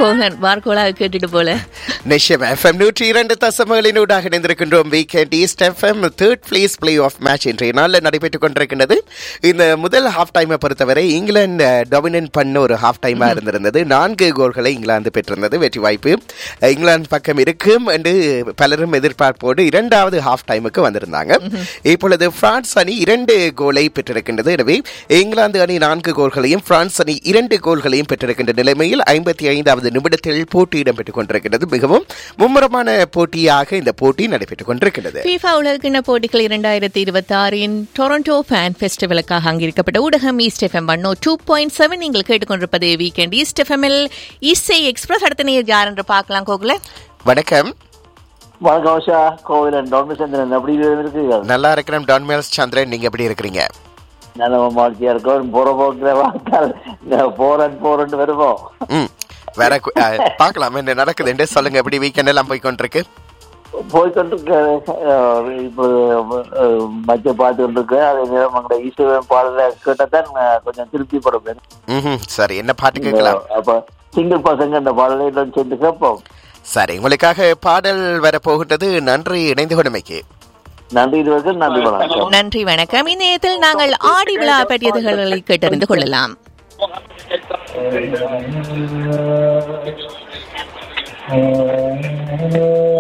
கோகலன் வார்கோலாக கேட்டுட்டு போல நிச்சயம் எஃப்எம் நூற்றி இரண்டு தசமகளினூடாக இணைந்திருக்கின்றோம் weekend East FM third place play off match இன்றைய நாளில் நடைபெற்றுக் கொண்டிருக்கின்றது இந்த முதல் ஹாஃப் டைமை பொறுத்தவரை இங்கிலாந்து டொமினன்ட் பண்ண ஒரு ஹாஃப் டைமா இருந்திருந்தது நான்கு கோல்களை இங்கிலாந்து பெற்றிருந்தது வெற்றி வாய்ப்பு இங்கிலாந்து பக்கம் இருக்கும் என்று பலரும் எதிர்பார்ப்போடு இரண்டாவது ஹாஃப் டைமுக்கு வந்திருந்தாங்க இப்பொழுது பிரான்ஸ் அணி இரண்டு கோலை பெற்றிருக்கின்றது எனவே இங்கிலாந்து அணி நான்கு கோல்களையும் பிரான்ஸ் அணி இரண்டு கோல்களையும் பெற்றிருக்கின்ற நிலைமையில் ஐம்பத்தி ஐந்தாவது நிமிடத்தில் போட்டி இடம்பெற்றுக் கொண்டிருக்கிறது மிகவும் மும்முரமான போட்டியாக இந்த போட்டி நடைபெற்றுக் கொண்டிருக்கிறது FIFA உலகக்கிண்ண போட்டிகள் இரண்டாயிரத்தி இருபத்தி ஆறின் டொரண்டோ ஃபேன் ஃபெஸ்டிவலுக்காக அங்கிருக்கப்பட்ட ஊடகம் East FM one o two point seven நீங்கள் கேட்டுக்கொண்டிருப்பது வீக்கெண்ட் ஈஸ்ட் எஃப்எம்எல் இசை எக்ஸ்பிரஸ் அடுத்த நேர் யார் என்று பார்க்கலாம் கோகுல வணக்கம் வணக்கம் உஷா கோவிலன் டொமிசந்திரன் எப்படி இருக்கீர்கள் நல்லா இருக்கிறேன் டான்மேல்ஸ் சந்திரன் நீங்க எப்படி இருக்கிறீங்க நல்ல வாழ்க்கையா இருக்கும் போற போக்குற வாழ்க்கால் போறன் போறன்னு வருவோம் ம் வேற கு- அஹ், பார்க்கலாம் என்ன நடக்குதுன்னு சொல்லுங்க எப்படி வீக்கெண்ட் எல்லாம் போய் கொண்டிருக்கு போய்கொண்டிருக்க இப்போ அஹ், மச்ச பார்த்து கொண்டிருக்க அதே நேரம் அங்கே ஈஸ்வரன் பாடல கேட்டதான் அஹ், கொஞ்சம் திருப்தி படுவேன் ம் சரி என்ன பாட்டு கேட்கலாம் அப்ப சிங்கிள் பசங்க இந்த பாடலை எல்லாம் சேர்ந்து கேட்போம் சரி உங்களுக்காக பாடல் வர போகின்றது நன்றி இணைந்து கொண்டமைக்கு நன்றி இதுவரைக்கும் நன்றி வணக்கம் நன்றி வணக்கம் இந்நேரத்தில் நாங்கள் ஆடி விழா பற்றிய தகவல்களை கேட்டறிந்து கொள்ளலாம் Thank you.